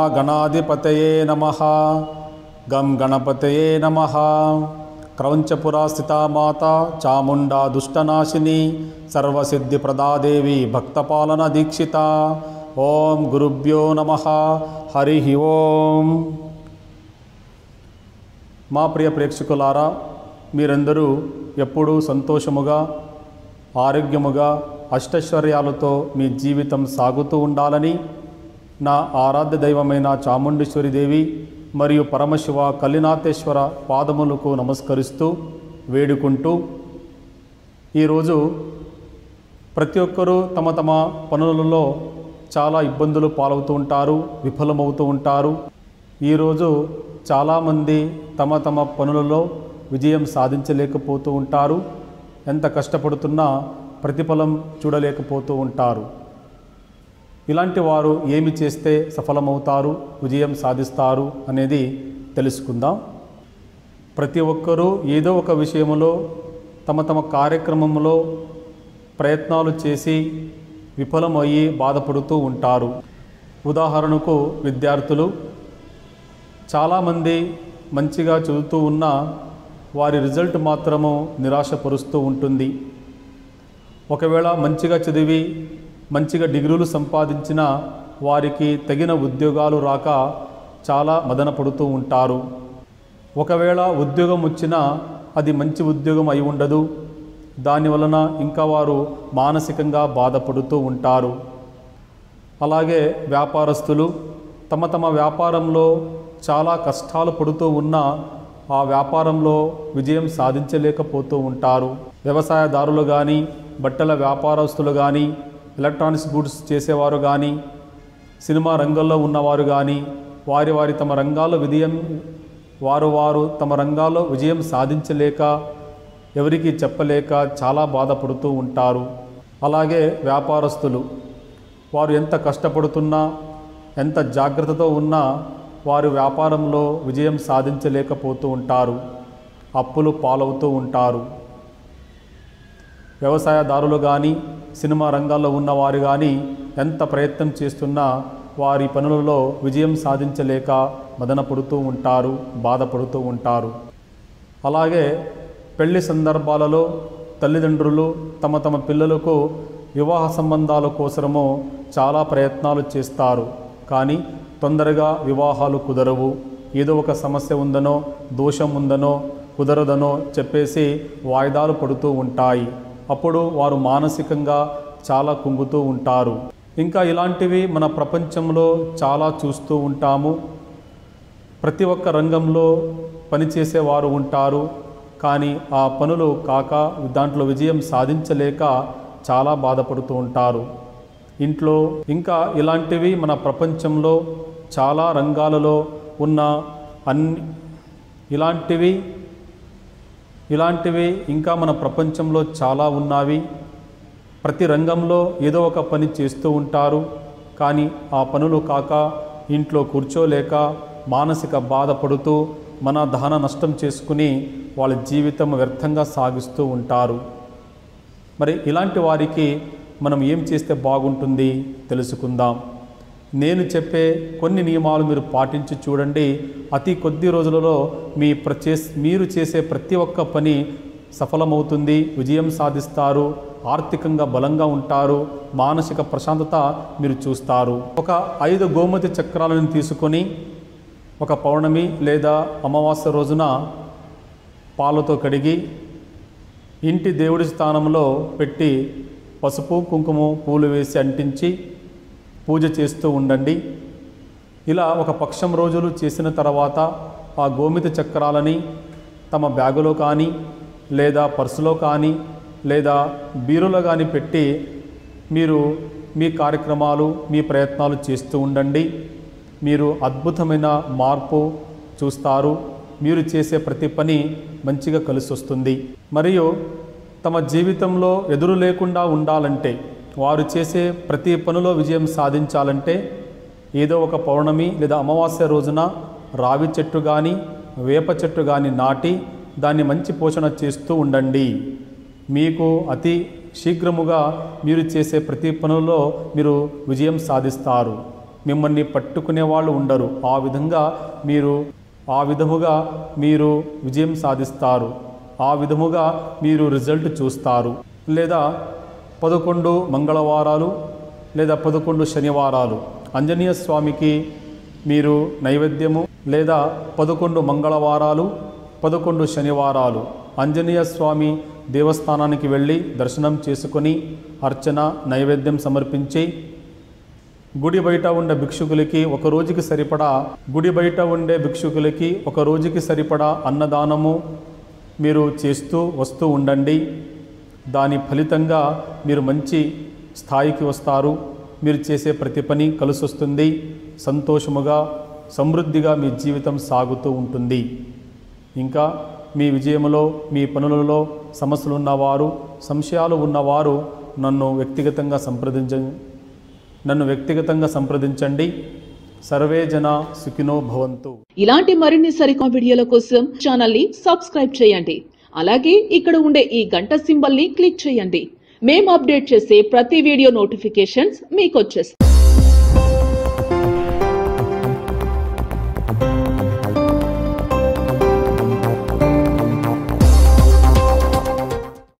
గణాధిపతయే నమ గం గణపతయే నమ క్రౌంచపురా స్థితా మాత చాముండా దుష్టనాశిని సర్వసిద్ధిప్రదాదేవి భక్తపాలన దీక్షిత ఓం గురుభ్యో నమ హరి ఓం మా ప్రియ ప్రేక్షకులారా మీరందరూ ఎప్పుడూ సంతోషముగా ఆరోగ్యముగా అష్టైశ్వర్యాలతో మీ జీవితం సాగుతూ ఉండాలని నా ఆరాధ్య దైవమైన చాముండేశ్వరి దేవి మరియు పరమశివ కల్లినాథేశ్వర పాదములకు నమస్కరిస్తూ వేడుకుంటూ ఈరోజు ప్రతి ఒక్కరూ తమ తమ పనులలో చాలా ఇబ్బందులు పాలవుతూ ఉంటారు విఫలమవుతూ ఉంటారు ఈరోజు చాలామంది తమ తమ పనులలో విజయం సాధించలేకపోతూ ఉంటారు ఎంత కష్టపడుతున్నా ప్రతిఫలం చూడలేకపోతూ ఉంటారు ఇలాంటి వారు ఏమి చేస్తే సఫలమవుతారు విజయం సాధిస్తారు అనేది తెలుసుకుందాం ప్రతి ఒక్కరూ ఏదో ఒక విషయంలో తమ తమ కార్యక్రమంలో ప్రయత్నాలు చేసి విఫలమయ్యి బాధపడుతూ ఉంటారు ఉదాహరణకు విద్యార్థులు చాలామంది మంచిగా చదువుతూ ఉన్నా వారి రిజల్ట్ మాత్రము నిరాశపరుస్తూ ఉంటుంది ఒకవేళ మంచిగా చదివి మంచిగా డిగ్రీలు సంపాదించిన వారికి తగిన ఉద్యోగాలు రాక చాలా మదన పడుతూ ఉంటారు ఒకవేళ ఉద్యోగం వచ్చినా అది మంచి ఉద్యోగం అయి ఉండదు దాని వలన ఇంకా వారు మానసికంగా బాధపడుతూ ఉంటారు అలాగే వ్యాపారస్తులు తమ తమ వ్యాపారంలో చాలా కష్టాలు పడుతూ ఉన్నా ఆ వ్యాపారంలో విజయం సాధించలేకపోతూ ఉంటారు వ్యవసాయదారులు కానీ బట్టల వ్యాపారస్తులు కానీ ఎలక్ట్రానిక్స్ గూడ్స్ చేసేవారు కానీ సినిమా రంగంలో ఉన్నవారు కానీ వారి వారి తమ రంగాల్లో విజయం వారు వారు తమ రంగాల్లో విజయం సాధించలేక ఎవరికి చెప్పలేక చాలా బాధపడుతూ ఉంటారు అలాగే వ్యాపారస్తులు వారు ఎంత కష్టపడుతున్నా ఎంత జాగ్రత్తతో ఉన్నా వారు వ్యాపారంలో విజయం సాధించలేకపోతూ ఉంటారు అప్పులు పాలవుతూ ఉంటారు వ్యవసాయదారులు కానీ సినిమా రంగాల్లో ఉన్నవారు కానీ ఎంత ప్రయత్నం చేస్తున్నా వారి పనులలో విజయం సాధించలేక మదన పడుతూ ఉంటారు బాధపడుతూ ఉంటారు అలాగే పెళ్లి సందర్భాలలో తల్లిదండ్రులు తమ తమ పిల్లలకు వివాహ సంబంధాల కోసము చాలా ప్రయత్నాలు చేస్తారు కానీ తొందరగా వివాహాలు కుదరవు ఏదో ఒక సమస్య ఉందనో దోషం ఉందనో కుదరదనో చెప్పేసి వాయిదాలు పడుతూ ఉంటాయి అప్పుడు వారు మానసికంగా చాలా కుంగుతూ ఉంటారు ఇంకా ఇలాంటివి మన ప్రపంచంలో చాలా చూస్తూ ఉంటాము ప్రతి ఒక్క రంగంలో పనిచేసేవారు ఉంటారు కానీ ఆ పనులు కాక దాంట్లో విజయం సాధించలేక చాలా బాధపడుతూ ఉంటారు ఇంట్లో ఇంకా ఇలాంటివి మన ప్రపంచంలో చాలా రంగాలలో ఉన్న అన్ని ఇలాంటివి ఇలాంటివి ఇంకా మన ప్రపంచంలో చాలా ఉన్నవి ప్రతి రంగంలో ఏదో ఒక పని చేస్తూ ఉంటారు కానీ ఆ పనులు కాక ఇంట్లో కూర్చోలేక మానసిక బాధపడుతూ మన దహన నష్టం చేసుకుని వాళ్ళ జీవితం వ్యర్థంగా సాగిస్తూ ఉంటారు మరి ఇలాంటి వారికి మనం ఏం చేస్తే బాగుంటుంది తెలుసుకుందాం నేను చెప్పే కొన్ని నియమాలు మీరు పాటించి చూడండి అతి కొద్ది రోజులలో మీ ప్రచే మీరు చేసే ప్రతి ఒక్క పని సఫలమవుతుంది విజయం సాధిస్తారు ఆర్థికంగా బలంగా ఉంటారు మానసిక ప్రశాంతత మీరు చూస్తారు ఒక ఐదు గోమతి చక్రాలను తీసుకొని ఒక పౌర్ణమి లేదా అమావాస్య రోజున పాలతో కడిగి ఇంటి దేవుడి స్థానంలో పెట్టి పసుపు కుంకుమ పూలు వేసి అంటించి పూజ చేస్తూ ఉండండి ఇలా ఒక పక్షం రోజులు చేసిన తర్వాత ఆ గోమిత చక్రాలని తమ బ్యాగులో కానీ లేదా పర్సులో కానీ లేదా బీరులో కానీ పెట్టి మీరు మీ కార్యక్రమాలు మీ ప్రయత్నాలు చేస్తూ ఉండండి మీరు అద్భుతమైన మార్పు చూస్తారు మీరు చేసే ప్రతి పని మంచిగా కలిసి వస్తుంది మరియు తమ జీవితంలో ఎదురు లేకుండా ఉండాలంటే వారు చేసే ప్రతి పనిలో విజయం సాధించాలంటే ఏదో ఒక పౌర్ణమి లేదా అమావాస్య రోజున రావి చెట్టు కానీ వేప చెట్టు కానీ నాటి దాన్ని మంచి పోషణ చేస్తూ ఉండండి మీకు అతి శీఘ్రముగా మీరు చేసే ప్రతి పనుల్లో మీరు విజయం సాధిస్తారు మిమ్మల్ని పట్టుకునే వాళ్ళు ఉండరు ఆ విధంగా మీరు ఆ విధముగా మీరు విజయం సాధిస్తారు ఆ విధముగా మీరు రిజల్ట్ చూస్తారు లేదా పదకొండు మంగళవారాలు లేదా పదకొండు శనివారాలు ఆంజనేయ స్వామికి మీరు నైవేద్యము లేదా పదకొండు మంగళవారాలు పదకొండు శనివారాలు ఆంజనేయ స్వామి దేవస్థానానికి వెళ్ళి దర్శనం చేసుకొని అర్చన నైవేద్యం సమర్పించి గుడి బయట ఉండే భిక్షుకులకి ఒక రోజుకి సరిపడా గుడి బయట ఉండే భిక్షుకులకి ఒక రోజుకి సరిపడా అన్నదానము మీరు చేస్తూ వస్తూ ఉండండి దాని ఫలితంగా మీరు మంచి స్థాయికి వస్తారు మీరు చేసే ప్రతి పని కలిసొస్తుంది సంతోషముగా సమృద్ధిగా మీ జీవితం సాగుతూ ఉంటుంది ఇంకా మీ విజయములో మీ పనులలో సమస్యలు ఉన్నవారు సంశయాలు ఉన్నవారు నన్ను వ్యక్తిగతంగా సంప్రదించ నన్ను వ్యక్తిగతంగా సంప్రదించండి సర్వే జన సుఖినో భవంతు ఇలాంటి మరిన్ని సరికొత్త వీడియోల కోసం ఛానల్ ని సబ్స్క్రైబ్ చేయండి అలాగే ఇక్కడ ఉండే ఈ గంట సింబల్ ని క్లిక్ చేయండి మేము అప్డేట్ చేసే ప్రతి వీడియో నోటిఫికేషన్స్ మీకు వచ్చేస్తాయి